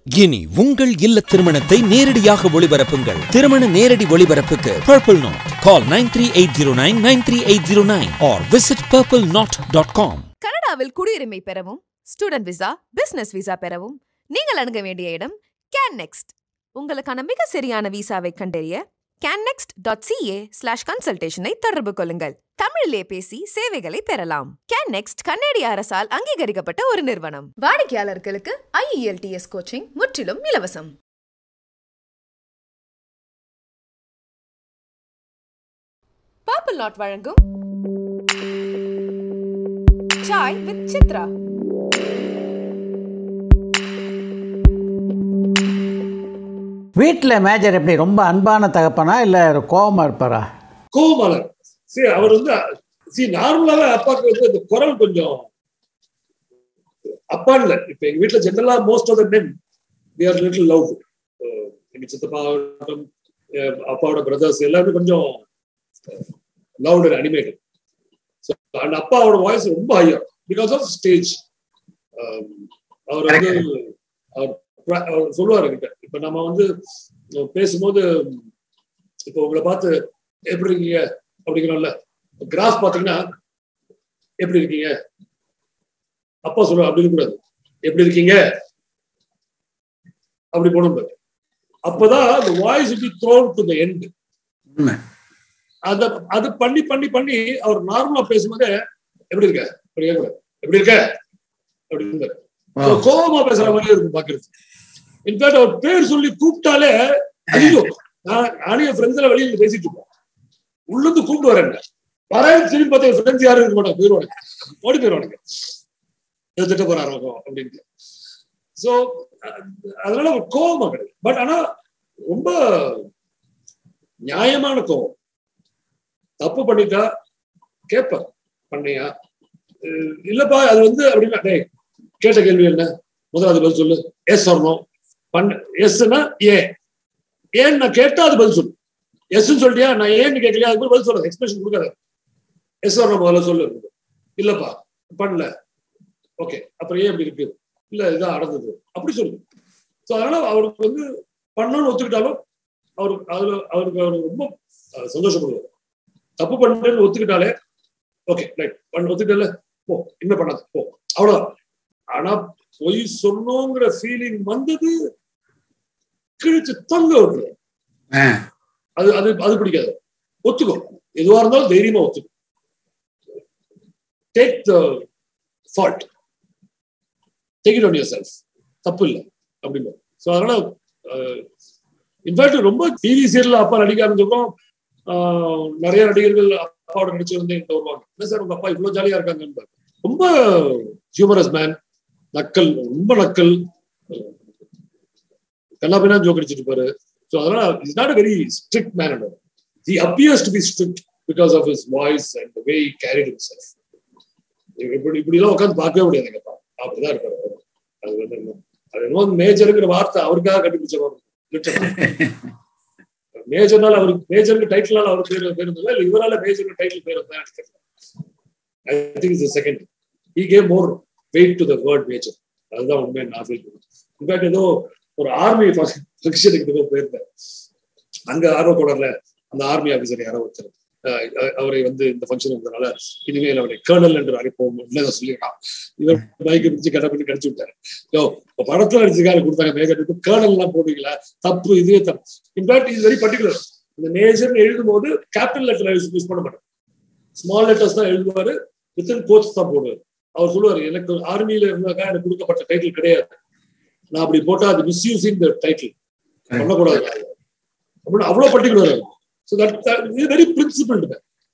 இனி உங்கள் இல்ல திருமணத்தை நேரடியாக ஒளிபரப்புங்கள் திருமண நேரடி ஒளிபரப்புக்கு Purple Knot call nine three eight zero nine nine three eight zero nine or visit Purple Knot dot com கனடாவில் குடியுரிமை பெறவும் ஸ்டூடெண்ட் விசா பிசினஸ் விசா பெறவும் நீங்கள் அணுக வேண்டிய இடம் கேன் நெக்ஸ்ட் உங்களுக்கான மிக சரியான விசாவை கண்டறிய கேன்னெக்ஸ்ட் டாட் சிஏ ஸ்லாஷ் கன்சல்டேஷனை தொடர்பு கொள்ளுங்கள் தமிழிலே பேசி சேவைகளை பெறலாம் கேன்னெக்ஸ்ட் கன்னடிய அரசால் அங்கீகரிக்கப்பட்ட ஒரு நிறுவனம் வாடிக்கையாளர்களுக்கு ஐஇஎல்டிஎஸ் கோச்சிங் முற்றிலும் இலவசம் பர்பிள் நாட் வழங்கும் சாய் வித் சித்ரா வீட்டில் மேஜர் எப்படி ரொம்ப அன்பான தகப்பனா இல்லை கோபமாக இருப்பாரா கோவமாளர் சரி அவர் வந்து சரி நார்மலாவே அப்பாவுக்கு வந்து அந்த குரல் கொஞ்சம் அப்பா இல்ல இப்ப எங்க வீட்டுல ஜெனரலா most of the men we are little love எங்க சித்தப்பா ஆகட்டும், அஹ் அப்பாவோட பிரதர்ஸ் எல்லாருமே கொஞ்சம் லவுட் அண்ட் அனிமேட்டட் அண்ட் அப்பாவோட வாய்ஸ் ரொம்ப ஹையர் பிகாஸ் ஆஃப் ஸ்டேஜ் அவர் வந்து அவர் pra- அவர் சொல்லுவாரு கிட்ட இப்ப நம்ம வந்து அஹ் பேசும்போது இப்போ உங்களை பார்த்து எப்படி இருக்கீங்க அப்படிங்கிறோம்ல கிராஃப் பாத்தீங்கன்னா எப்படி இருக்கீங்க அப்பா சொல்லுவா அப்படி இருக்கக்கூடாது எப்படி இருக்கீங்க அப்படி போனோம் பாரு. அப்பதான் அந்த voice be thrown to the end உண்மை. அத அது பண்ணி பண்ணி பண்ணி அவர் நார்மலா பேசும்போது எப்படி இருக்க அப்படி கேட்கக்கூடாது எப்படி இருக்க அப்படி இருந்தாரு Wow. கோபமா பேசுற மாதிரி இருக்கும் பாக்குறது இன்ஃபேக்ட் அவர் பேர் சொல்லி கூப்பிட்டாலே ஐயோ நான் நானே என் ஃப்ரெண்ட்ஸ் எல்லாம் வெளியில இருந்து பேசிட்டு இருப்போம் உள்ள இருந்து கூப்பிட்டு வரேன் வரேன் திரும்பி பார்த்தா என் ஃப்ரெண்ட்ஸ் யாரும் இருக்க மாட்டாங்க போயிடுவானுங்க ஓடி போயிடுவானுங்க ஏதோ திட்ட போறாரோ அப்படின்ட்டு சோ அதனால ஒரு கோபமா கிடையாது பட் ஆனா ரொம்ப நியாயமான கோபம் தப்பு பண்ணிட்டா கேட்பார் பண்ணியா அஹ் இல்லப்பா அது வந்து அப்படின்னா டேய் கேட்ட கேள்வி என்ன முதலாவது பதில் சொல்லு எஸ் வரணும் பண்ண எஸ்னா ஏ ஏன் நான் கேட்டா அது பதில் சொல்லு எஸ்ன்னு சொல்லிட்டியா நான் ஏன்னு கேட்கலையா அதுக்கு பதில் சொல்ல எக்ஸ்பிரஷன் கொடுக்காத எஸ் வரணும் முதல்ல சொல்லு இல்லப்பா பண்ணல ஓகே அப்புறம் ஏன் இப்படி இருக்கு இல்ல இதான் நடந்தது அப்படி சொல்லு ஸோ அதனால அவருக்கு வந்து பண்ணணும்னு ஒத்துக்கிட்டாலும் அவருக்கு அதுல அவருக்கு அவர் ரொம்ப அஹ், சந்தோஷப்படுவார் தப்பு பண்ணேன்னு ஒத்துக்கிட்டாலே ஓகே ரைட் பண்ண ஒத்துக்கிட்டல போ இன்னும் பண்ணாத போ அவ்வளவுதான் ஆனா பொய் சொன்னோங்கிற ஃபீலிங் வந்தது கிழிச்சு தொங்க விட்டுரு ஆ. அது அது அது பிடிக்காது ஒத்துக்கோ எதுவா இருந்தாலும் தைரியமா ஒத்துக்கோ take the fault take it on yourself தப்பு இல்லை அப்படின்னு ஸோ அதனால இன்ஃபேக்ட் ரொம்ப டிவி சீரியல் அப்பா நடிக்க ஆரம்பிச்சப்போ ஆஹ், நிறைய நடிகர்கள் அப்பாவோட நடிச்சு வந்து என்கிட்ட வருவாங்க என்ன சார் உங்க அப்பா இவ்வளவு ஜாலியா இருக்காங்க ரொம்ப ஹியூமரஸ் மேன் நக்கல் ரொம்ப நக்கல் கண்ணாபின்னா ஜோக் அடிச்சிட்டு இருப்பாரு ஸோ அதனால is not a very strict man he appears to be strict because of his voice and way carried himself இப்படி இப்படி எல்லாம் உட்காந்து பார்க்கவே முடியாது எங்க அப்பா அப்படிதான் இருப்பாரு அவரு. அது வந்து என்ன- அது என்னமோ மேஜருங்கிற வார்த்தை அவருக்காக கண்டுபிடிச்சவர் மேஜர்னால அவருக்கு மேஜருக்கு டைட்டிலால அவர் பேர் பேர் இருந்ததா இல்ல இவரால மேஜருக்கு டைட்டில் பேர் இருந்தா எனக்கு தெரியல I think is second he gave more weight to the word major அதுதான் உண்மை நான் ஃபீல் பண்ணுவேன் இன்ஃபேக்ட் ஏதோ ஒரு ஆர்மி ஃபங்க்ஷனுக்கு ஏதோ போயிருந்தேன் அங்க ஆர்வ கோடர்ல அந்த ஆர்மி ஆபீசர் யாரோ ஒருத்தர் அஹ், அஹ், அவரை வந்து இந்த ஃபங்க்ஷன் இருந்ததுனால இனிமேல் அவரை கேர்னல் என்று அழைப்போம் இல்லை சொல்லியிருக்கான் இவர் பைக்கை பிடிச்சு கட்ட பண்ணி கடிச்சு விட்டாரு யோ இப்ப படத்துல நடிச்சுக்காரு கொடுத்தாங்க மேகத்துக்கு கேர்னல் எல்லாம் போடுவீங்களா தப்பு இதுவே தப்பு இன்ஃபேக்ட் இஸ் வெரி பர்டிகுலர் இந்த மேஜர் எழுதும் போது கேபிட்டல் லெட்டர் யூஸ் பண்ண மாட்டேன் ஸ்மால் லெட்டர்ஸ் தான் எழுதுவாரு வித்தின் கோச் தான் போடுவார் அவர் சொல்லுவாரு எனக்கு ஆர்மியில இருந்தாக்கா எனக்கு கொடுக்கப்பட்ட டைட்டில் கிடையாது நான் அப்படி போட்டா அது மிஸ்யூசிங் த டைட்டில் பண்ணக்கூடாது அப்படின்னு அவ்வளவு particular so that very principle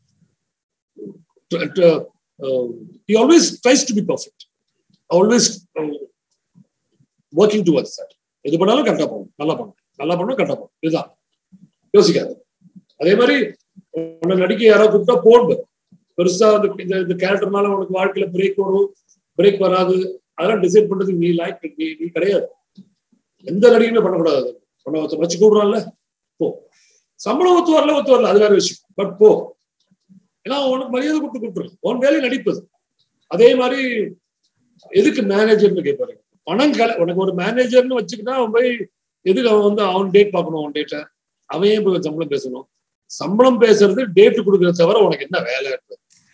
he always tries to be perfect always uh, working towards that எது பண்ணாலும் கரெக்டா போகணும் நல்லா பண்ணணும் நல்லா பண்ணணும் கரெக்டா போகணும் இதுதான் யோசிக்காது அதே மாதிரி உன்னை நடிக்க யாராவது கூப்பிட்டா போடு பெருசா அந்த இந்த இந்த கேரக்டர்னால உனக்கு வாழ்க்கையில பிரேக் வரும் பிரேக் வராது அதெல்லாம் டிசைட் பண்றது நீ லைக் நீ நீ கிடையாது எந்த நடிகனுமே பண்ணக்கூடாது உன்னை ஒருத்தர் வச்சு கூப்பிடுறான்ல போ சம்பளம் ஒத்து வரல ஒத்து வரல அது வேற விஷயம் பட் போ ஏன்னா உனக்கு மரியாதை கொடுத்து கூப்பிட்டுரு உன் வேலையை நடிப்பது அதே மாதிரி எதுக்கு மேனேஜர்னு கேட்பாரு பணம் கல உனக்கு ஒரு மேனேஜர்னு வச்சுக்கிட்டா அவன் போய் எதுக்கு அவன் வந்து அவன் டேட் பார்க்கணும் அவன் டேட்டை அவன் ஏன் போய் சம்பளம் பேசணும் சம்பளம் பேசுறது டேட் கொடுக்கறத தவிர உனக்கு என்ன வேலை இருக்கு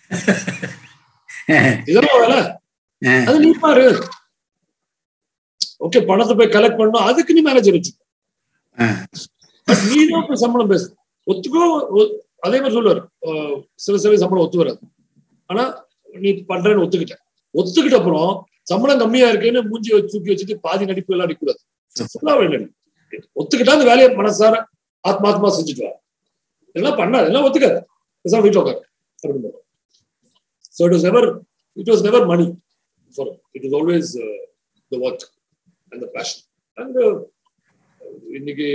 இதெல்லாம் வேலை அது நீ பாரு ஓகே பணத்தை போய் கலெக்ட் பண்ணணும் அதுக்கு நீ மேனேஜர் வச்சுக்கோ பட் நீ தான் போய் சம்பளம் பேசு ஒத்துக்கோ ஒ- அதே மாதிரி சொல்லுவார் அஹ் சில சில சம்பளம் ஒத்து வராது ஆனா நீ பண்றேன்னு ஒத்துக்கிட்ட ஒத்துக்கிட்ட அப்புறம் சம்பளம் கம்மியா இருக்குன்னு மூஞ்சி வச்சு தூக்கி வச்சுட்டு பாதி நடிப்பு எல்லாம் அடிக்கூடாது ஃபுல்லா வேணும் ஒத்துக்கிட்டா அந்த வேலையை மனசார ஆத்மாத்மா செஞ்சுட்டு வா இதெல்லாம் பண்ணாது எல்லாம் ஒத்துக்காது பேசாம வீட்டுல உட்காரு அப்படின்னு so it was never it was never money for it is always the work and the passion and இன்னைக்கு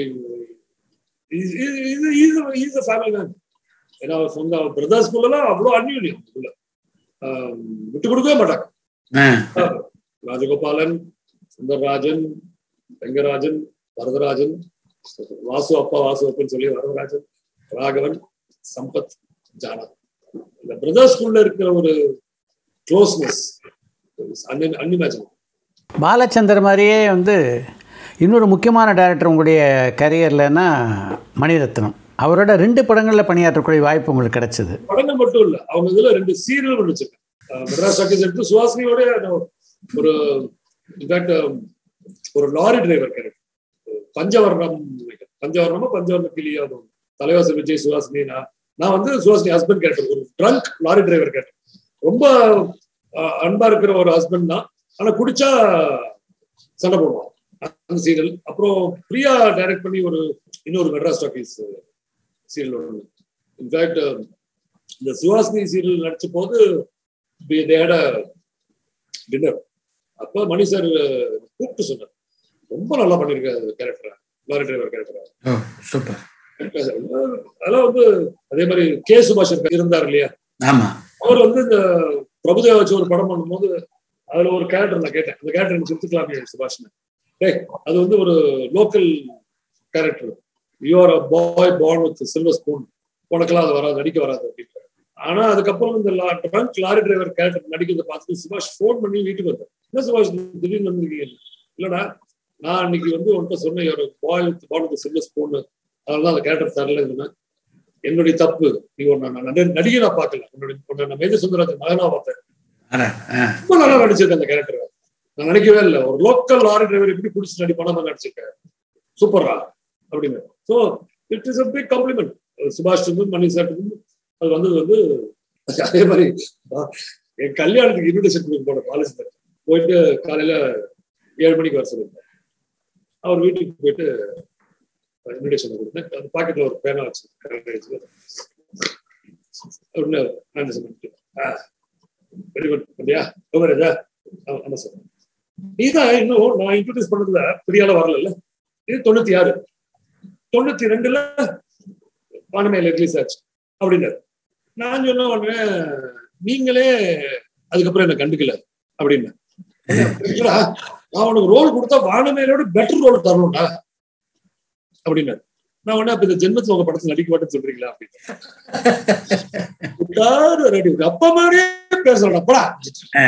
இஸ் அ ஃபேமிலி மேன் ஏன்னா அவர் சொந்த பிரதர்ஸ்குள்ளலாம் அவ்வளோ அந்யூன்யம் உள்ள விட்டு கொடுக்கவே மாட்டாங்க ராஜகோபாலன் சுந்தரராஜன் வெங்கராஜன் வரதராஜன் வாசு அப்பா வாசு அப்பன்னு சொல்லி வரதராஜன் ராகவன் சம்பத் ஜானா இந்த பிரதர்ஸ்குள்ள இருக்கிற ஒரு க்ளோஸ்னஸ் அன்இமேஜின் பாலச்சந்தர் மாதிரியே வந்து இன்னொரு முக்கியமான டைரக்டர் உங்களுடைய கரியர்லன்னா மணிரத்னம் அவரோட ரெண்டு படங்களில் பணியாற்றக்கூடிய வாய்ப்பு உங்களுக்கு கிடைச்சது படங்கள் மட்டும் இல்ல அவங்க இதுல ரெண்டு சீரியல் நடிச்சிருக்கேன் அஹ் மெட்ராஸ் டாக்கீஸ் எடுத்து சுஹாசினியோட நான் ஒரு இன்ஃபேக்ட் ஒரு லாரி டிரைவர் கேரக்டர் பஞ்சவர்ணம் நினைக்கிறேன். பஞ்சவர்ணமா பஞ்சவர்ண கிளியா அது ஒண்ணு. தலைவாசல் விஜய் சுஹாசினி நான் நான் வந்து சுஹாசினி ஹஸ்பண்ட் கேரக்டர் ஒரு ட்ரங்க் லாரி டிரைவர் கேரக்டர் ரொம்ப அஹ், அன்பா இருக்கிற ஒரு ஹஸ்பண்ட் தான் ஆனா குடிச்சா சண்டை போடுவான் அந்த சீரியல் அப்புறம் பிரியா டைரக்ட் பண்ணி ஒரு இன்னொரு மெட்ராஸ் டாக்கீஸ் சீரியல் ஒன்று இன்ஃபேக்ட் இந்த சுஹாசினி சீரியல் நடிச்ச போது தேட டின்னர் அப்போ மணி சார் கூப்பிட்டு சொன்னார் ரொம்ப நல்லா பண்ணிருக்க character lorry driver character super அதெல்லாம் வந்து அதே மாதிரி கே சுபாஷ் இருந்தார் இல்லையா ஆமா அவர் வந்து இந்த பிரபுதேவா வச்சு ஒரு படம் பண்ணும்போது அதுல ஒரு கேரக்டர் நான் கேட்டேன் அந்த கேரக்டர் எனக்கு கொடுத்துக்கலாமே சுபாஷ்னு டேய் அது வந்து ஒரு local character you are a boy born with silver spoon உனக்கெல்லாம் அது வராது நடிக்க வராது அப்படின்னு ஆனா அதுக்கப்புறம் இந்த ட்ரங்க் லாரி டிரைவர் கேரக்டர் நடிக்கிறத பார்த்துட்டு சுபாஷ் ஃபோன் பண்ணி வீட்டுக்கு வந்தார் என்ன சுபாஷ் திடீர்னு வந்திருக்கீங்க இல்லடா நான் அன்னைக்கு வந்து உன்கிட்ட சொன்னேன் ஒரு boy with born with silver spoon அதனால அந்த கேரக்டர் தரல இதுன்னு என்னுடைய தப்பு நீ உன்னை நான் நடி- நடிகனா பார்க்கல உன்னுடைய உன்னை நான் மேஜர் சுந்தரராஜன் மகனா பார்த்தேன் அட, ஆ, ரொம்ப நல்லா நடிச்சிருக்கேன் அந்த கேரக்டர் நான் நினைக்கவே இல்லை ஒரு லோக்கல் லாரி டிரைவர் எப்படி பிடிச்சி நடி பணமா நடிச்சிருக்கேன் சூப்பரா அப்படின்னு so it is a big compliment சுபாஷ் இருந்து மணி சார் அது வந்தது வந்து அதே மாதிரி ஆஹ், என் கல்யாணத்துக்கு இன்விடேஷன் கொடுக்க போன பாலிசி போயிட்டு காலையில ஏழு மணிக்கு வர சொல்லியிருந்தேன் அவர் வீட்டுக்கு போயிட்டு இன்விடேஷன் கொடுத்தேன் அந்த பாக்கெட்ல ஒரு பேனா வச்சு உடனே நான் சொன்னேன் வெரி குட் அப்படியா கோபராஜா ஆமா சார் நீதான் இன்னும் நான் இன்ட்ரோடியூஸ் பண்ணதுல பெரிய ஆளா வரல இது தொண்ணூத்தி ஆறு தொண்ணூத்தி ரெண்டுல வானமையில ரிலீஸ் ஆச்சு அப்படின்னாரு நான் சொன்ன உடனே நீங்களே அதுக்கப்புறம் என்ன கண்டுக்கல அப்படின்னு இல்லடா, நான் உனக்கு ரோல் கொடுத்தா வானமையிலோட பெட்டர் ரோல் தரணும்டா அப்படின்னாரு நான் உடனே அப்ப இந்த ஜென்மத்துல உங்க படத்துல நடிக்க மாட்டேன்னு சொல்றீங்களா அப்படின்னு விட்டாரு ரெடி அப்பா மாதிரியே பேசுறடா போடா ஆ.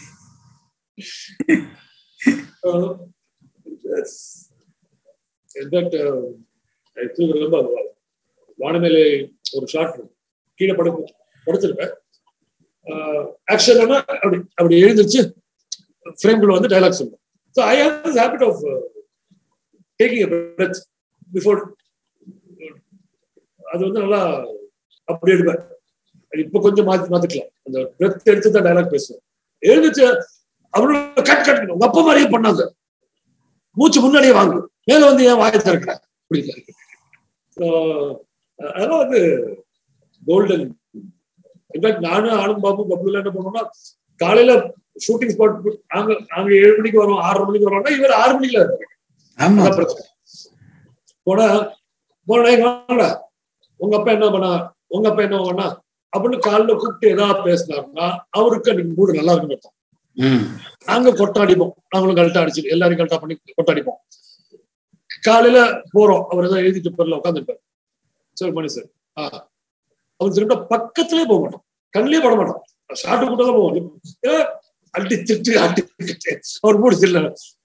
Uh, that's இன்ஃபேக்ட் ரொம்ப வானமேலே ஒரு ஷார்ட் கீழே படு படுத்திருப்பேன் ஆக்ஷன் அப்படி அப்படி எழுந்திருச்சு ஃப்ரேம்குள்ள வந்து டைலாக் சொல்லுவேன் so I have this habit of taking breath before அது வந்து நல்லா அப்படி எடுப்பேன் இப்போ கொஞ்சம் மாத்தி மாத்திக்கலாம் அந்த பிரெத் எடுத்து தான் டைலாக் பேசுவேன் எழுந்துச்சு அவரோட கட் கட் உங்க அப்பா மாதிரியே பண்ணாங்க மூச்சு முன்னாடியே வாங்கு மேல வந்து ஏன் வாயை திறக்கிற அப்படின்னு So, அதெல்லாம் வந்து கோல்டன் இன்ஃபேக்ட் நானும் ஆனும் பாபு பப்ளுல என்ன பண்ணுவோம்னா காலையில ஷூட்டிங் ஸ்பாட் நாங்க நாங்க ஏழு மணிக்கு வரோம் ஆறரை மணிக்கு வரோம்னா இவர் ஆறு மணிக்குல இருப்பாரு ஆமா அதான் பிரச்சனை போனா போனா "ஏய், வாங்கடா உங்க அப்பா என்ன பண்ணா உங்க அப்பா என்ன பண்ணா அப்படின்னு காலைல கூப்பிட்டு ஏதாவது பேசினாருன்னா அவருக்கு அன்னைக்கு மூடு நல்லா இருக்குன்னு அர்த்தம். ம் நாங்க கொட்டாடிப்போம் நாங்களும் கரெக்டா அடிச்சு எல்லாரும் கரெக்டா பண்ணி கொட்டாடிப்போம் காலையில போறோம் அவர் ஏதோ எழுதிட்டு பேர்ல உட்காந்துருப்பாரு சரி பண்ணி சார் ஆ அவர் திரும்ப பக்கத்திலே போக மாட்டோம் கண்ணிலே பட மாட்டோம் ஷார்ட் கூட்ட தான் போவோம் ஏ, அடி திட்டு அடி திட்டு. அவர் மூடு இல்ல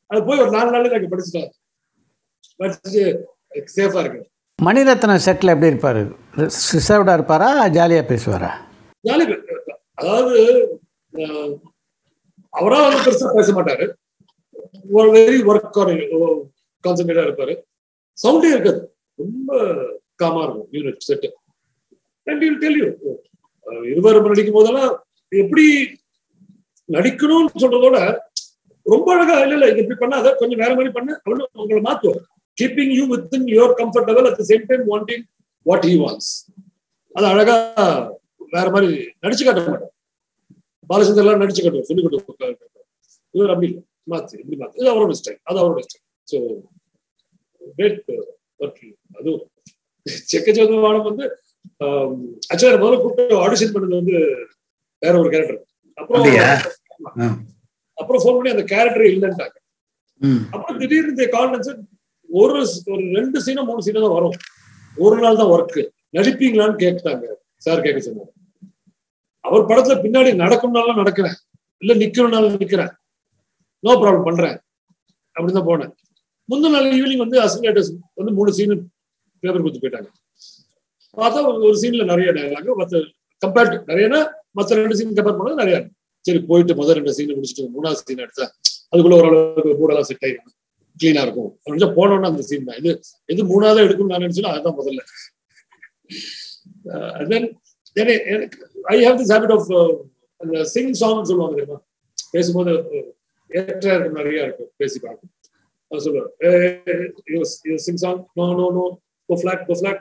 அது போய் ஒரு நாலு நாள் நாங்கள் படிச்சுட்டோம் படிச்சுட்டு சேஃபா இருக்கு மணிரத்னம் செட்டில் எப்படி இருப்பார் ரிசர்வ்டாக இருப்பாரா ஜாலியாக பேசுவாரா ஜாலி அதாவது அஹ், அவரா வந்து பெருசா பேச மாட்டாரு ஒரு வெரி ஒர்க் கான்சென்ட்ரேட்டா இருப்பாரு சவுண்டே இருக்காது ரொம்ப காமா இருக்கும் unit set and you tell you இருவர் நடிக்கும் போதெல்லாம் எப்படி நடிக்கணும்னு சொல்றதோட ரொம்ப அழகா இல்ல இல்ல இது இப்படி பண்ணாத கொஞ்சம் வேற மாதிரி பண்ணு அப்படின்னு உங்களை மாத்துவார் keeping you with in your comfort level at the same time wanting what he wants அது அழகா வேற மாதிரி நடிச்சு காட்ட மாட்டார் பாலச்சந்தர்லாம் நடிச்சு காட்டுவார் சொல்லி கொடுத்து இவர் அப்படி இல்லை மாத்து இப்படி மாத்து இது அவரோட ஸ்டைல் அது அவரோட ஸ்டைல் ஸோ கிரேட் ஒர்க் அதுவும் செக்கச்சேதம் வானம் வந்து ஆக்சுவலாக முதல்ல கூப்பிட்டு ஆடிஷன் பண்ணது வந்து வேற ஒரு கேரக்டர் அப்புறம் அப்படியா? ஆ. அப்புறம் ஃபோன் பண்ணி அந்த கேரக்டர் இல்லைன்ட்டாங்க ம். அப்புறம் திடீர்னு இந்த கான்டென்ஸ் ஒரு ஒரு ரெண்டு சீனோ மூணு சீனோ தான் வரும் ஒரு நாள் தான் ஒர்க் நடிப்பீங்களான்னு கேட்டாங்க சார் கேட்க சொன்னாங்க அவர் படத்துல பின்னாடி நடக்கணும்னாலும் நடக்கிறேன் இல்ல நிக்கணும்னாலும் நிக்கிறேன் நோ ப்ராப்ளம் பண்றேன் அப்படின்னு தான் போனேன் முந்தின நாள் ஈவினிங் வந்து அசிலேட்டர்ஸ் வந்து மூணு சீனு பேப்பர் கொடுத்து போயிட்டாங்க பார்த்தா ஒரு- ஒரு சீன்ல நிறைய டயலாக் மற்ற கம்பேர்ட் நிறையனா மற்ற ரெண்டு சீன் கம்பேர் பண்ணது நிறைய இருக்கு. சரி போயிட்டு முதல் ரெண்டு சீன் முடிச்சுட்டு மூணாவது சீன் எடுத்தா அதுக்குள்ள ஓரளவுக்கு கூடலாம் செட் ஆயிடும் கிளீனா இருக்கும் கொஞ்சம் போனோம்னா அந்த சீன் தான் இது இது மூணாவது எடுக்கும் நான் நினைச்சோம் அதுதான் முதல்ல then I have this habit of அந்த சிங் சாங் சொல்லுவாங்க தெரியுமா பேசும்போது uh, ஏற்ற இறக்கம் நிறைய இருக்கும் பேசி பார்க்கும் அது சொல்லுவார் sing song no no no go flag go flag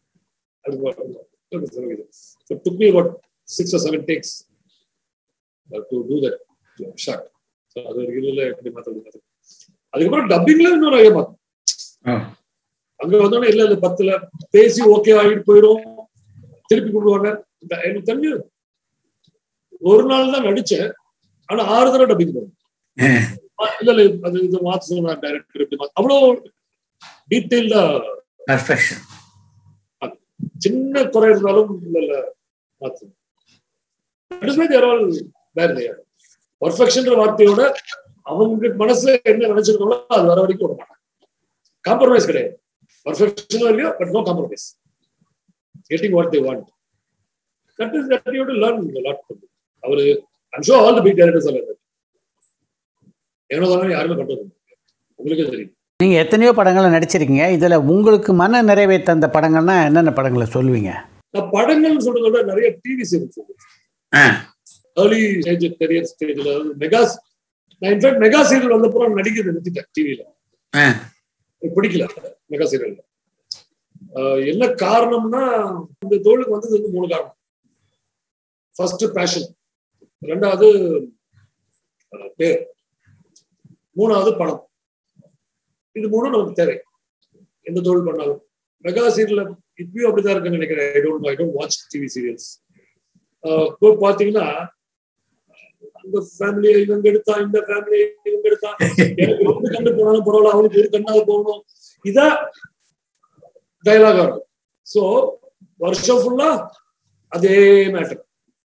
அது So it took me about six or seven takes uh, to do that uh, shot. So அது ஒரு இதுல எப்படி மாத்தது மாத்தது. அதுக்கப்புறம் டப்பிங்ல இன்னும் நிறைய பார்த்தோம் ஆ. அங்க வந்தோடனே இல்ல இல்ல பத்துல பேசி ஓகே ஆகிட்டு போயிடும் திருப்பி கூப்பிடுவாங்க இந்த- எனக்கு தெரிஞ்சு ஒரு நாள் தான் நடிச்சேன் ஆனா ஆறு தடவை டப்பிங் போனேன் இல்ல இல்ல அது இது மாத்த சொன்னார் டைரக்டர் இப்படி மாத்த அவ்வளோ டீட்டெயில்டா பர்ஃபெக்ஷன் சின்ன குறை இருந்தாலும் இல்ல இல்ல மாத்து பர்ஃபெக்ஷன்ற வார்த்தையோட அவங்க மனசுல என்ன நினைச்சிருக்காங்களோ அது வர வரைக்கும் விட மாட்டாங்க காம்ப்ரமைஸ் கிடையாது பர்ஃபெக்ஷன் இல்லையோ but no compromise getting what they want that is that you to learn lot அவரு I'm show all the big directors அல்ல ஏனோ தானே யாருமே பண்றது இல்ல. உங்களுக்கே தெரியும் நீங்கள் எத்தனையோ படங்களை நடிச்சிருக்கீங்க இதில் உங்களுக்கு மன நிறைவை தந்த படங்கள்னா என்னென்ன படங்களை சொல்லுவீங்க நான் படங்கள்னு சொல்றதை விட நிறைய டிவி சீரிஸ் ஆ. ஏர்லி ஸ்டேஜ் கரியர் ஸ்டேஜ்ல மெகா நான் இன்ஃபேக்ட் மெகா சீரியல் வந்தப்பறம் நடிக்கிறது நிறுத்திட்டேன் டிவியில ஆ. எனக்கு பிடிக்கல மெகா சீரியல்ல என்ன காரணம்னா இந்த தொழிலுக்கு வந்தது வந்து மூணு காரணம் ஃபர்ஸ்ட் பேஷன் ரெண்டாவது அஹ், பேர் மூணாவது பணம் இது மூணும் நமக்கு தேவை எந்த தொழில் பண்ணாலும் மெகா சீரியல்ல இப்பயும் அப்படிதான் இருக்குன்னு நினைக்கிறேன் I don't I don't watch TV serials இப்போ பாத்தீங்கன்னா அந்த ஃபேமிலியை இவங்க எடுத்தா இந்த ஃபேமிலியை இவங்க எடுத்தா எனக்கு ரெண்டு கண்டு போனாலும் பரவாயில்ல அவனுக்கு ஒரு கண்ணாக போகணும் இதா டைலாகா இருக்கும் ஸோ வருஷம் ஃபுல்லா அதே மேட்டர்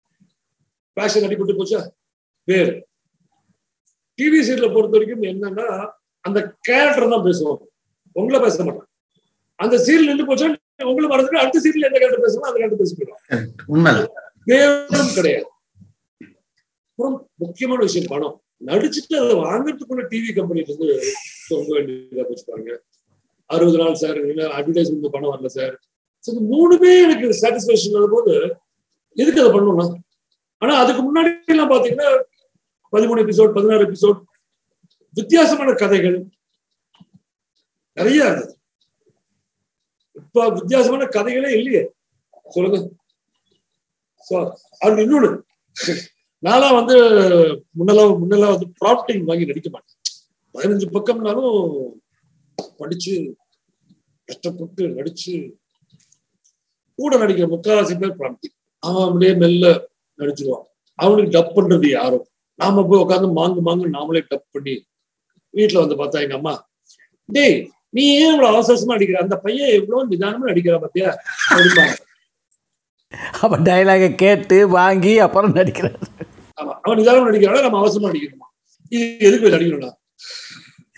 பேஷன் அடிபட்டு போச்சா வேறு டிவி சீரியலை பொறுத்த வரைக்கும் என்னன்னா அந்த கேரக்டர் தான் பேசுவாங்க உங்களை பேச மாட்டாங்க அந்த சீரியல் நின்று போச்சா உங்களை மறந்துட்டு அடுத்த சீரியல் எந்த கேரக்டர் பேசணும் அந்த கேரக்டர் பேசி போயிடும் உண்மை வேறும் கிடையாது அப்புறம் முக்கியமான விஷயம் பணம் நடிச்சுட்டு அதை வாங்குறதுக்குள்ள டிவி கம்பெனில இருந்து சொல்ல வேண்டியதா போச்சு பாருங்க அறுபது நாள் சார் அட்வர்டைஸ்மெண்ட் பணம் வரல சார் இந்த மூணுமே எனக்கு சாட்டிஸ்பேக்ஷன் போது எதுக்கு அதை பண்ணணும்னா ஆனா அதுக்கு முன்னாடி எல்லாம் பாத்தீங்கன்னா பதிமூணு எபிசோட் பதினாறு எபிசோட் வித்தியாசமான கதைகள் நிறைய இருந்தது இப்ப வித்தியாசமான கதைகளே இல்லையே சொல்லுங்க So, அது இன்னொன்னு நான்லாம் வந்து முன்னெல்லாம் முன்னெல்லாம் வந்து ப்ராப்டிங் வாங்கி நடிக்க மாட்டேன் பதினஞ்சு பக்கம்னாலும் படிச்சு கஷ்டப்பட்டு நடிச்சு கூட நடிக்கிற முக்காவாசி பேர் ப்ராப்டிங் அவன் அப்படியே மெல்ல நடிச்சிருவான் அவனுக்கு டப் பண்றது யாரும் நாம போய் உட்காந்து மாங்கு மாங்கு நாமளே டப் பண்ணி வீட்டுல வந்து பார்த்தா எங்க அம்மா டேய் நீ ஏன் இவ்வளவு அவசரமா அடிக்கிற அந்த பையன் எவ்வளவு நிதானமா அடிக்கிறா பாத்தியா அப்படிம்பாங்க அப்போ டைலாகை கேட்டு வாங்கி அப்புறம் நடிக்கிறார் ஆமா அவன் நிதானம் நடிக்கிறான் நம்ம அவசரமா நடிக்கணுமா இது எதுக்கு போய் நடிக்கணும்டா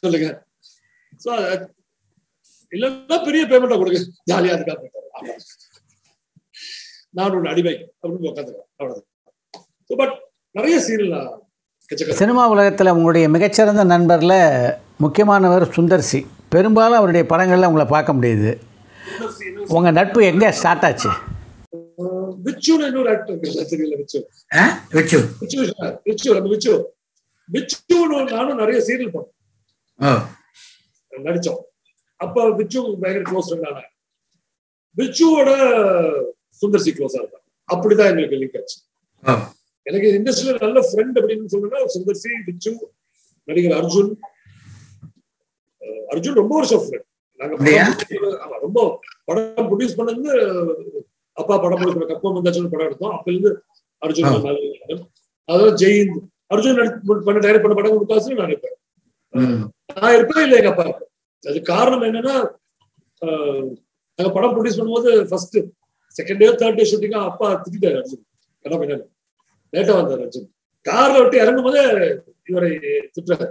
சொல்லுங்க ஸோ இல்லைன்னா பெரிய பேமெண்ட்டை கொடுங்க ஜாலியா இருக்கா போயிட்டாரு ஆமா. நான் ஒரு அடிமை அப்படின்னு உட்காந்துருக்கேன் அவ்வளவுதான் பட் நிறைய சீரியல் கச்சக்க சினிமா உலகத்தில் உங்களுடைய மிகச்சிறந்த நண்பரில் முக்கியமானவர் சுந்தர் சி பெரும்பாலும் அவருடைய படங்களில் உங்களை பார்க்க முடியுது உங்கள் நட்பு எங்கே ஸ்டார்ட் ஆச்சு விச்சுன்னு இன்னொரு ஆக்டர் தெரியல விச்சு ஆ வச்சு விச்சு விச்சு நம்ம விச்சு விச்சுன்னு நானும் நிறைய சீரியல் பண்ணோம் ஓ நடிச்சோம் அப்ப விச்சு பயங்கர க்ளோஸ் இருந்தாங்க விச்சுவோட சுந்தர் சி க்ளோஸா இருந்தாங்க அப்படிதான் எங்களுக்கு லிங்க் ஆச்சு ஓ எனக்கு இண்டஸ்ட்ரியில நல்ல ஃப்ரெண்ட் அப்படின்னு சொன்னா சுந்தர் சி விச்சு நடிகர் அர்ஜுன் அஹ் அர்ஜுன் ரொம்ப வருஷம் ஃப்ரெண்ட் நாங்க அப்படியா? படம் ஆமா, ரொம்ப படம் ப்ரொடியூஸ் பண்ணது அப்பா படம் ப்ரொடியூஸ் பண்ண கப்பம் வந்தாச்சுன்னு படம் எடுத்தோம் அப்ப இருந்து அர்ஜுன் ஆ. நல்ல நண்பன். அதாவது ஜெயிந்த் அர்ஜுன் நடி- பண்ண டைரக்ட் பண்ண படம் முக்காசு நான் இருப்பேன் ம் நான் இருப்பேன் இல்ல எங்க அப்பா இருப்பேன் அது காரணம் என்னன்னா ஆஹ், நாங்க படம் ப்ரொடியூஸ் பண்ணும்போது first second day third day ஷூட்டிங்கா அப்பா திட்டாரு அர்ஜுன் கடன் என்ன லேட்டா வந்தார் அர்ஜுன் கார்ல விட்டு இறங்கும் போதே இவரை திட்டுறாரு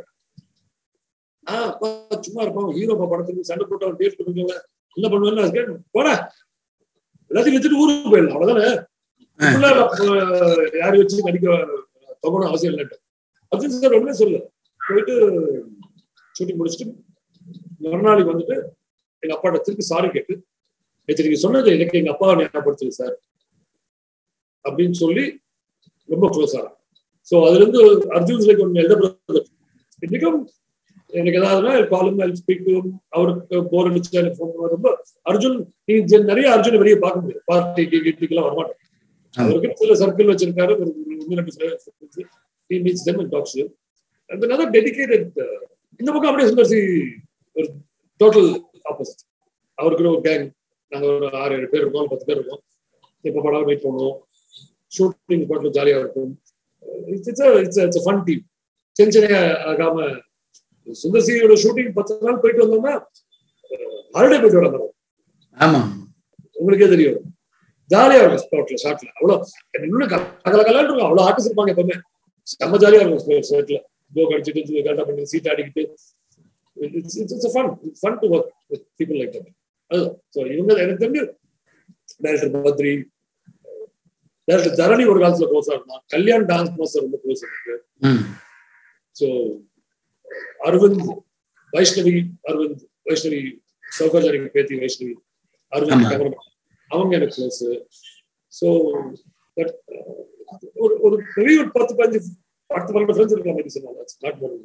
ஆஹ் அப்பா சும்மா இருப்பான் ஹீரோ படத்துக்கு சண்டை போட்டு அவன் டேட் பண்ணுங்க என்ன பண்ணுவேன்னு போட எல்லாத்தையும் வித்துட்டு ஊருக்கு போயிடலாம் அவ்வளவுதானே உள்ள, அஹ், யாரையும் வச்சு நடிக்க தொகணும் அவசியம் இல்லைன்ட்டு அர்ஜுன் சார் ஒண்ணுமே சொல்லு போயிட்டு ஷூட்டிங் முடிச்சுட்டு மறுநாளைக்கு வந்துட்டு எங்க அப்பாட்ட திருப்பி சாரி கேட்டு நேற்று நீங்க சொன்னது எனக்கு எங்க அப்பாவை ஞாபகப்படுத்துது சார் அப்படின்னு சொல்லி ரொம்ப க்ளோஸ் ஆகும் ஸோ அதுல இருந்து Arjun like one elder brother இன்னைக்கும் எனக்கு ஏதாவதுன்னா காலும் ஐ ஸ்பீக் அவருக்கு போர் அடிச்சு எனக்கு ஃபோன் ரொம்ப அர்ஜுன் நீ ஜெ- நிறைய அர்ஜுனை வெளியே பார்க்க முடியாது பார்ட்டி கிட்டிக்கெல்லாம் வரமாட்டேன் ஆமா. அவருக்கு சில சர்க்கிள் வச்சிருக்காரு ஒரு ஒன்று ரெண்டு circles. he meets them and talks to them and another dedicated uh, இந்த பக்கம் அப்படியே சுந்தர் சி ஒரு டோட்டல் ஆப்போசிட் அவருக்கு ஒரு கேங் நாங்க ஒரு ஆறு ஏழு பேர் இருக்கோம் பத்து பேர் இருக்கோம் இப்போ படம் வெயிட் பண்ணுவோம் ஷூட்டிங் ஸ்பாட்ல ஜாலியா இருக்கும் it's it's it's fun team டென்ஷனே ஆகாம சுந்தர் சியோட ஷூட்டிங் பத்து நாள் போயிட்டு வந்தோம்னா ஹாலிடே போயிட்டு வராங்க ஆமா உங்களுக்கே தெரியும் ஜாலியா இருக்கும் ஸ்பாட்ல ஷாட்ல அவ்வளவு இன்னும் கல கலன்னு இருக்கும் அவ்வளவு ஆர்டிஸ்ட் இருப்பாங்க எப்பவுமே செம்ம ஜாலியா இருக்கும் ஸ்பாட்ல ஜோக் அடிச்சுட்டு கரெக்டா பண்ணி சீட் ஆடிக்கிட்டு it's it's fun fun to work with people like that அதுதான் ஸோ இவங்க எனக்கு தெரிஞ்சு டைரக்டர் பத்ரி டைரக்டர் தரணி ஒரு காலத்துல க்ளோஸா இருந்தான் கல்யாண் டான்ஸ் மாஸ்டர் ரொம்ப க்ளோஸ் இருக்கு ம் ஸோ அரவிந்த் வைஷ்ணவி அரவிந்த் வைஷ்ணவி சௌகர்ஜானிக்கு பேத்தி வைஷ்ணவி அரவிந்த் ஆமா. கேமரா அவங்க எனக்கு க்ளோஸ் ஸோ பட் ஒரு ஒரு பெரிய ஒரு பத்து பதினஞ்சு பத்து பன்னெண்டு ஃப்ரெண்ட்ஸ் இருக்கலாம் மாதிரி சொன்னாங்க நாட் மோர்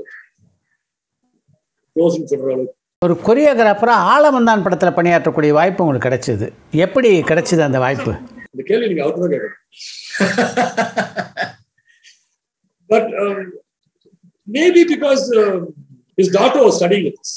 க்ளோஸ்னு சொல்ற அளவுக்கு ஒரு கொரியோகிராஃபராக ஆலமந்தான் படத்தில் பணியாற்றக்கூடிய வாய்ப்பு உங்களுக்கு கிடைச்சிது எப்படி கிடைச்சிது அந்த வாய்ப்பு இந்த கேள்வி நீங்க அவர்தான் கேட்கணும் but maybe because his daughter was studying with us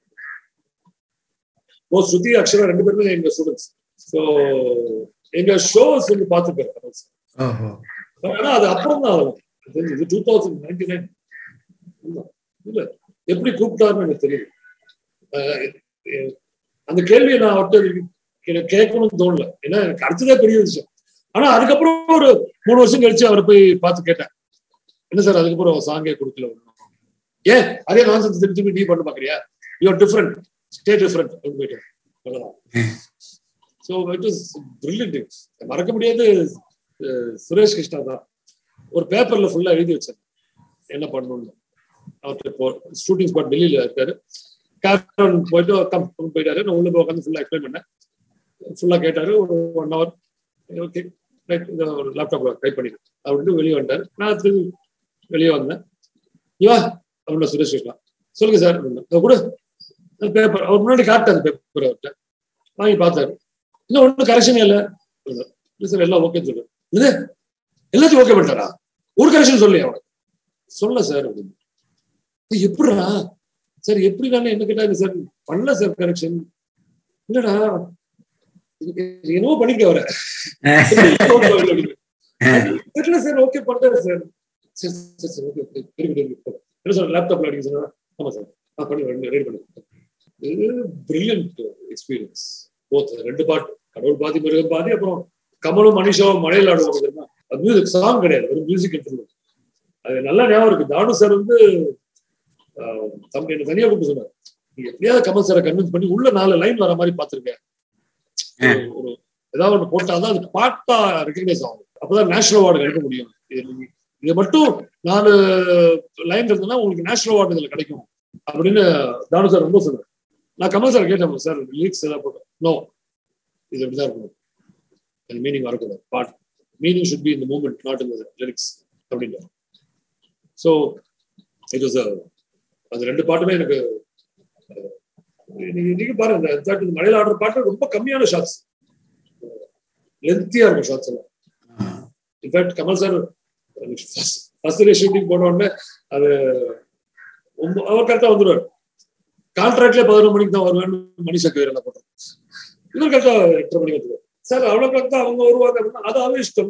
ஓ ஸ்ருதி அக்ஷரா ரெண்டு பேருமே எங்க ஸ்டூடெண்ட்ஸ் ஸோ எங்க ஷோஸ் வந்து பார்த்துருக்கேன் ஓஹோ ஆனா அது அப்புறம் தான் இது டூ தௌசண்ட் நைன்டி நைன் இல்ல எப்படி கூப்பிட்டாருன்னு எனக்கு தெரியும் அஹ் எ- அந்த கேள்வியை நான் அவர்கிட்ட எனக்கு கேட்கணும்னு தோணல ஏன்னா எனக்கு அடுத்ததே பெரிய விஷயம் ஆனா அதுக்கப்புறம் ஒரு மூணு வருஷம் கழிச்சு அவரை போய் பார்த்து கேட்டேன் என்ன சார் அதுக்கப்புறம் சாங்கே கொடுக்கல ஒண்ணும். ஏன் அதே நான்சென்ஸ் திருப்பி திருப்பி நீ பண்ண பாக்குறியா யூஆர் டிஃப்ரெண்ட் ஸ்டே டிஃப்ரெண்ட் அப்படின்னு போயிட்டேன் அவ்வளவுதான் ஸோ இட் இஸ் பிரில்லியன்ட் மறக்க முடியாது அஹ் சுரேஷ் கிருஷ்ணா தான் ஒரு பேப்பர்ல ஃபுல்லா எழுதி வச்சேன் என்ன பண்ணணும்னு அவர்கிட்ட இப்போ ஷூட்டிங் ஸ்பாட் டெல்லியில இருக்காரு கேரன் போயிட்டு கம் போயிட்டாரு நான் உள்ள போய் உட்காந்து ஃபுல்லா எக்ஸ்பிளைன் பண்ணேன் ஃபுல்லா கேட்டாரு ஒரு ஒன் ஹவர் ஓகே ரைட் இந்த ஒரு லேப்டாப்ல டைப் பண்ணிட்டேன் அப்படின்னு வெளியே வந்துட்டாரு நான் திரும்பி வெளியே வந்தேன் இவா அப்படின்னு சுரேஷ் கிருஷ்ணா சொல்லுங்க சார் அப்படின்னா கூட பேப்பர் அவர் முன்னாடி காட்டாரு பேப்பர் அவர்கிட்ட வாங்கி பார்த்தாரு இன்னும் ஒன்றும் கரெக்ஷனே இல்லை இல்லை சார் எல்லாம் ஓகே சொல்லு இது எல்லாத்தையும் ஓகே பண்ணிட்டாரா ஒரு கரெக்ஷன் சொல்லி அவனுக்கு சொல்ல சார் அப்படின்னு "இது எப்படிடா சார் எப்படி தானே என்ன கேட்டாரு சார் பண்ணல சார் கரெக்ஷன் இல்லடா இது- இது என்னவோ பண்ணிக்க வர தெரியல சார் ஓகே பண்றேன் சார் சரி சரி சரி okay very good very good என்ன சார் லேப்டாப்ல அடிக்க சொன்னா ஆமா சார் ஆ பண்ணி ரெடி பண்ணி இது பிரில்லியன்ட் எக்ஸ்பீரியன்ஸ் போத் ரெண்டு பாட்டு கடவுள் பாதி மிருகம் பாதி அப்புறம் கமலும் மனிஷாவும் மழையில் ஆடுவாங்க தெரியுமா அது மியூசிக் சாங் கிடையாது ஒரு மியூசிக் இன்ஸ்ட்ருமெண்ட் அது நல்லா ஞாபகம் இருக்கு தானு சார் வந்து தம்பி என்ன தனியா கூப்பிட்டு சொன்னார் நீங்க எப்படியாவது கமல் சாரை கன்வின்ஸ் பண்ணி உள்ள நாலு லைன் வர மாதிரி பாத்துருக்கேன் ஒரு- ஒரு ஏதாவது ஒன்று போட்டாதான் அது பாட்டா ரெக்கக்னைஸ் ஆகும் அப்பதான் நேஷனல் அவார்டு எடுக்க முடியும் இது நீங்க- இது மட்டும் நாலு லைன் இருந்ததுன்னா உங்களுக்கு நேஷனல் அவார்டு இதுல கிடைக்கும் அப்படின்னு தானு சார் ரொம்ப சொன்னார் நான் கமல் சார் கேட்டேன் சார் லிரிக்ஸ் ஏதாவது போட்டேன் நோ இது இப்படிதான் இருக்கணும் அது மீனிங் வரக்கூடாது பாட் மீனிங் ஷுட் பி இந்த மூமெண்ட் நாட் இந்த லிரிக்ஸ் அப்படின்னு ஸோ இட் வாஸ் அது ரெண்டு பாட்டுமே எனக்கு அஹ், நீங்க நீங்க பாருங்க இந்த exact இந்த மலையில ஆடுற பாட்டு ரொம்ப கம்மியான ஷாட்ஸ் லென்த்தியா இருக்கும் ஷாட்ஸ் எல்லாம் in fact Kamal sir first day shooting போன உடனே அது ஒம்ப- அவர் கரெக்டா வந்துருவார் கான்ட்ராக்ட்ல பதினொரு மணிக்கு தான் வருவேன்னு மணிஷா கவிரல போட்டோம் இவர் கரெக்டா எட்டரை மணிக்கு வந்துருவார் சார் அவ்வளவு கரெக்டா அவங்க வருவாங்க அப்படின்னா அது அவன் இஷ்டம்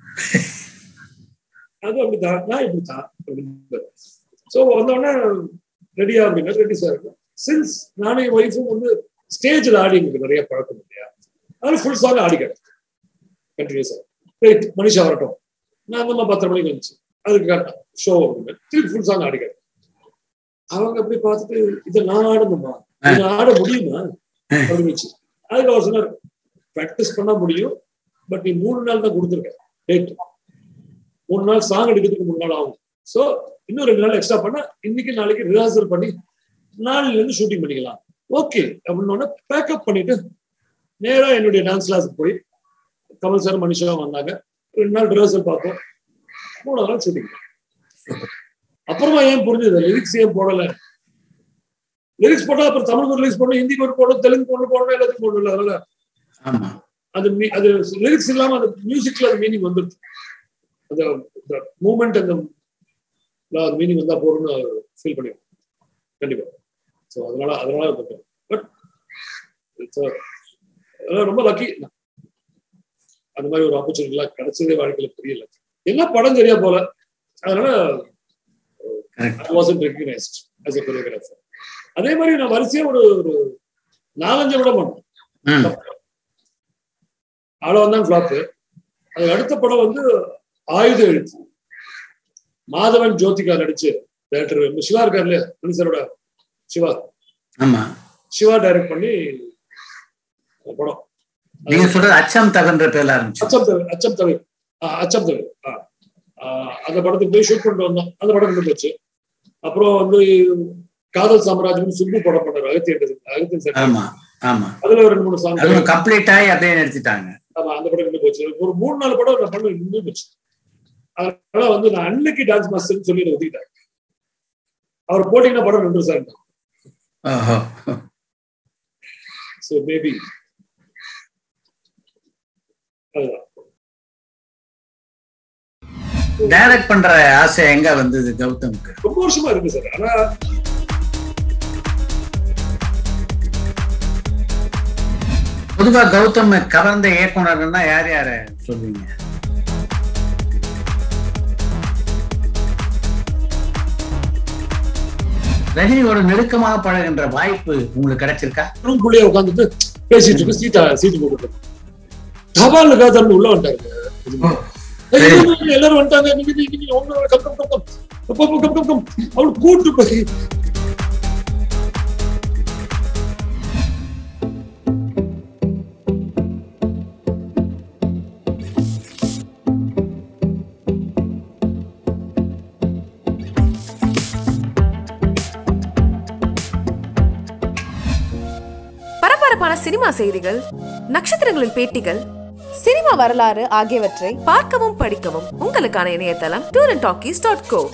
அது அப்படித்தான் நான் இப்படித்தான் அப்படின்னு ஸோ வந்தோடனே ரெடியா அப்படின்னா ரெடி சார் சின்ஸ் நானும் என் ஒய்ஃபும் வந்து ஸ்டேஜில் ஆடி எங்களுக்கு நிறைய பழக்கம் இல்லையா அதனால ஃபுல் சாங் ஆடிக்கிறேன் கண்டினியூஸா ரைட் மனிஷா வரட்டும் நான் நம்ம பத்தரை மணிக்கு வந்துச்சு அதுக்கு கரெக்டாக ஷோ அப்படின்னு திருப்பி ஃபுல் சாங் ஆடிக்கிறேன் அவங்க அப்படி பார்த்துட்டு இதை நான் ஆடணுமா இதை ஆட முடியுமா அப்படின்னு அதுக்கு அவர் சொன்னார் ப்ராக்டிஸ் பண்ண முடியும் பட் நீ மூணு நாள் தான் கொடுத்துருக்க டேட் மூணு நாள் சாங் எடுக்கிறதுக்கு மூணு நாள் ஆகும் ஸோ இன்னும் ரெண்டு நாள் எக்ஸ்ட்ரா பண்ணா இன்னைக்கு நாளைக்கு ரிஹர்சல் பண்ணி நாளைல இருந்து ஷூட்டிங் பண்ணிக்கலாம் ஓகே அப்படின்னு பேக்கப் பண்ணிட்டு நேரா என்னுடைய டான்ஸ் கிளாஸுக்கு போய் கமல் சார் மனுஷா வந்தாங்க ரெண்டு நாள் ரிஹர்சல் பார்த்தோம் மூணாவது நாள் ஷூட்டிங் அப்புறமா ஏன் புரிஞ்சது லிரிக்ஸ் ஏன் போடல லிரிக்ஸ் போட்டா அப்புறம் தமிழுக்கு ரிலீஸ் பண்ணணும் ஹிந்திக்கு ஒரு போடணும் தெலுங்கு ஒன்று போடணும் எல்லாத்துக்கும் போடணும் அதனால ஆமா அது மீ- அது லிரிக்ஸ் இல்லாம அந்த மியூசிக்ல அது மீனிங் வந்துருச்சு அந்த மூமெண்ட் அந்த மீனிங் வந்தா போறோம்னு ஃபீல் பண்ணி கண்டிப்பா ஸோ அதனால அதனால பட் அதெல்லாம் ரொம்ப லக்கி அந்த மாதிரி ஒரு ஆப்பர்ச்சுனிட்டிலாம் கிடைச்சதே வாழ்க்கையில புரியல என்ன படம் சரியா போல அதனால Correct. I was recognised as a choreographer அதே மாதிரி நான் வரிசையா ஒரு ஒரு நாலஞ்சு விட பண்ணேன் ம் ஆளவன் தான் ஃபிளாப்பு அதுக்கு அடுத்த படம் வந்து ஆயுத எழுத்து மாதவன் ஜோதிகா நடிச்சு டேரக்டர் சிவா இருக்கார் இல்லையா மனுஷரோட சிவா ஆமா சிவா டைரக்ட் பண்ணி அந்த படம் நீங்க சொல்றது அச்சம் தகன்ற பேர்ல ஆரம்பிச்சு அச்சம் தவிர அச்சம் தவிர ஆ, அச்சம் தவிர ஆ. ஆ, அந்த படத்துக்கு போய் ஷூட் பண்ணிட்டு வந்தோம் அந்த படம் நின்று போச்சு அப்புறம் வந்து காதல் சாம்ராஜ்யம் சுப்பு படம் பண்ணாரு அகத்தியன் அகத்தியன் சார் ஆமா ஆமா அதுல ஒரு ரெண்டு மூணு சாங் அதுவும் கம்ப்ளீட் ஆகி அப்படியே நிறுத்திட்டாங்க ஆமா அந்த படம் நின்று போச்சு ஒரு மூணு நாலு படம் நான் பண்ண நின்று போச்சு அதனால வந்து நான் அன்னைக்கு டான்ஸ் மாஸ்டர்னு சொல்லி என்னை ஒதுக்கிட்டாங்க அவர் போட்டீங்கன்னா படம் நின்று சார் ஓஹோ ஸோ மேபி அதுதான் டைரக்ட் பண்ற ஆசை எங்க வந்தது கௌதமுக்கு ரொம்ப வருஷமா இருக்கு சார் ஆனா பொதுவா கௌதம் கவர்ந்த இயக்குனர்னா யார் யார சொல்லுவீங்க ரஜினியோட நெருக்கமாக பழகின்ற வாய்ப்பு உங்களுக்கு கிடைச்சிருக்கா ரூம்குள்ளேயே உட்காந்துட்டு பேசிட்டு இருக்கு சீட்டா சீட்டு போட்டு தபால் காதல் உள்ள வந்துட்டாங்க ஏய், சரி. இல்ல, இல்ல, எல்லாரும் வந்துட்டாங்க நீங்க நீங்க நீங்க உங்க come come come come come come come come come அவளு கூட்டு போய் பரபரப்பான சினிமா செய்திகள் நட்சத்திரங்களின் பேட்டிகள் சினிமா வரலாறு ஆகியவற்றை பார்க்கவும் படிக்கவும் உங்களுக்கான இணையதளம் tour and talkies dot go